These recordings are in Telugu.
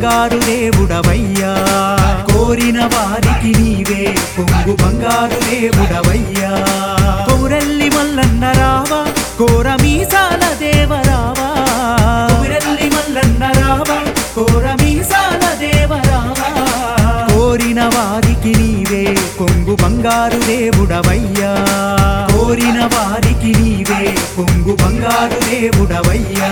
బంగారు దేవుడవయ్యా కోరిన వారికి నీవే పొంగు బంగారు దేవుడవయ్యా కొమురెల్లి మల్లన్న రావా కోర మీసాల దేవరావా కొమురెల్లి మల్లన్న రావా కోర మీసాల దేవరావా కోరిన వారికి నీవే కొంగు బంగారు దేవుడవయ్యా కోరిన వారికి నీవే కొంగు బంగారు దేవుడవయ్యా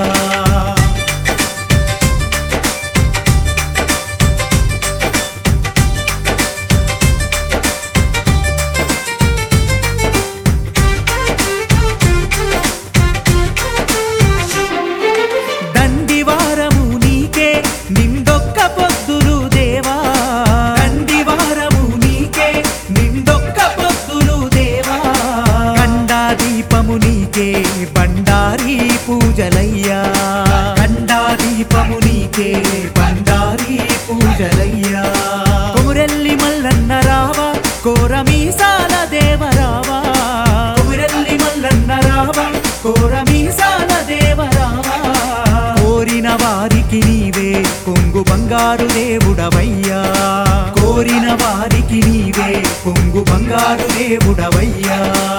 దండివారము నీకే నిండొక్క పొద్దులు దేవా దండివారము నీకే నిండొక్క పొద్దులు దేవా కండా దీపము నీకే బండారి పూజలయ్యా కండా దీపము నీకే బండారి పూజలయ్యా కొమురెల్లి మల్లన్న రావా కోర మీసాల దేవరావా కొమురెల్లి మల్లన్న రావా కోర మీసాల దేవరావా కోరిన వారికి నీవే కొంగు బంగారు దేవుడవయ్యా కోరిన వారికి నీవే కొంగు బంగారు దేవుడవయ్యా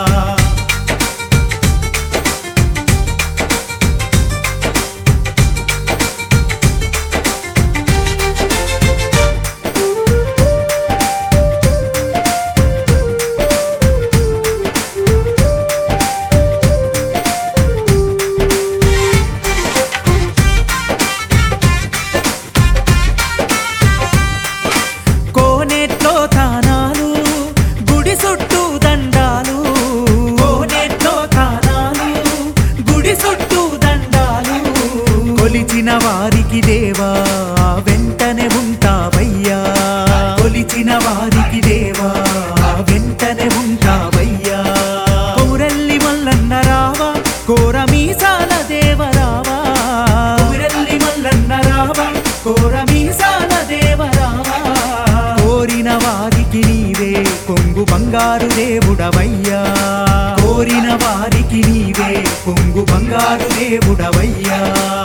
కోనేట్లో తానాలు గుడి చుట్టూ దండాలు కోనేట్లో తానాలు గుడి చుట్టూ దండాలు కొలిచిన వారికి దేవా వెంటనే ఉంటావయ్యా కొలిచిన వారికి దేవా వెంటనే ఉంటావయ్యా కొమురెల్లి మల్లన్న రావా కోర మీసాల దేవరావా కొమురెల్లి మల్లన్న రావా కోర మీసాల దేవరావా కోరిన వారికి నీవే కొంగు బంగారు దేవుడవయ్యా కోరిన వారికి నీవే కొంగు బంగారు దేవుడవయ్యా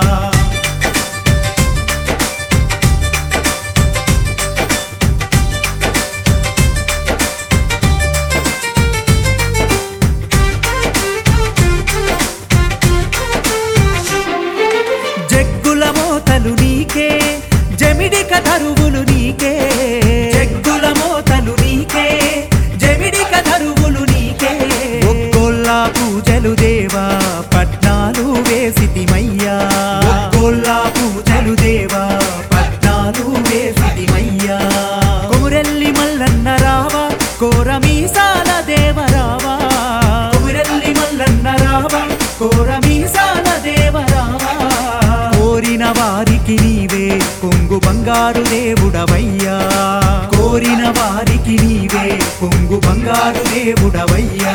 జగ్గుల మోతలు నీకే జమిడిక తరువులు నీకే జగ్గుల మోతలు నీకే జమిడిక తరువులు నీకే ఒక్కొల్ల పూజలు దేవా పట్నాలు వేసితిమయ్యా ఒక్కొల్ల పూజలు దేవా పట్నాలు వేసితిమయ్యా కొమురెల్లి మల్లన్న రావా కోర మీసాల దేవరావా కొమురెల్లి మల్లన్న రావా కోర మీసాల దేవరావా కోరిన వారికి నీవే కొంగు బంగారు దేవుడవయ్యా కోరిన వారికి నీవే కొంగు బంగారు దేవుడవయ్యా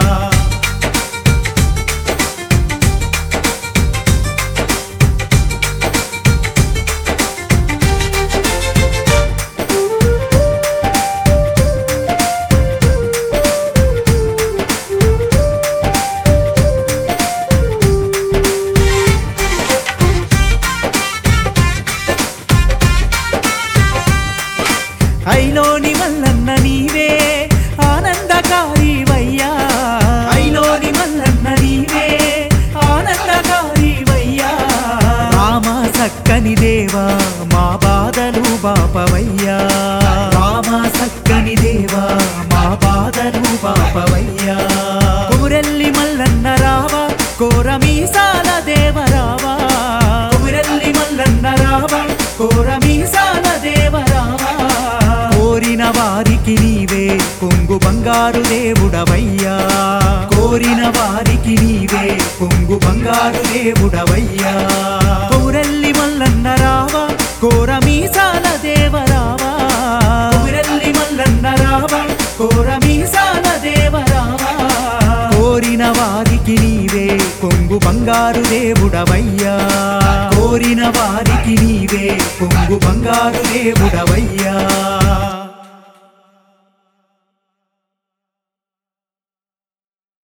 ఐలోని మల్లన్న నీవే ఆనందకారి వయ్యా ఐలోని మల్లన్న నీవే ఆనందకారి వయ్యా రామ సక్కని దేవా మా బాధలు బాపవయ్యా రామ సక్కని దేవా మా బాధలు బాపవయ్యా కుమురెల్లి మల్లన్న రావా కోర మీసాల దేవరావా కుమురెల్లి మల్లన్న రావా కోర మీసాల దేవరావా కోరిన వారికి నీవే కొంగు బంగారు దేవుడవయ్యా కోరిన వారికి నీవే కొంగు బంగారు దేవుడవయ్యా కోరెల్లి మల్లన్న రావా కోర మీసాల దేవరావా కోరెల్లి మల్లన్న రావా కోర మీసాల దేవరావా కోరిన వారికి నీవే కొంగు బంగారు దేవుడవయ్యా కోరిన వారికి నీవే కొంగు బంగారు దేవుడవయ్యా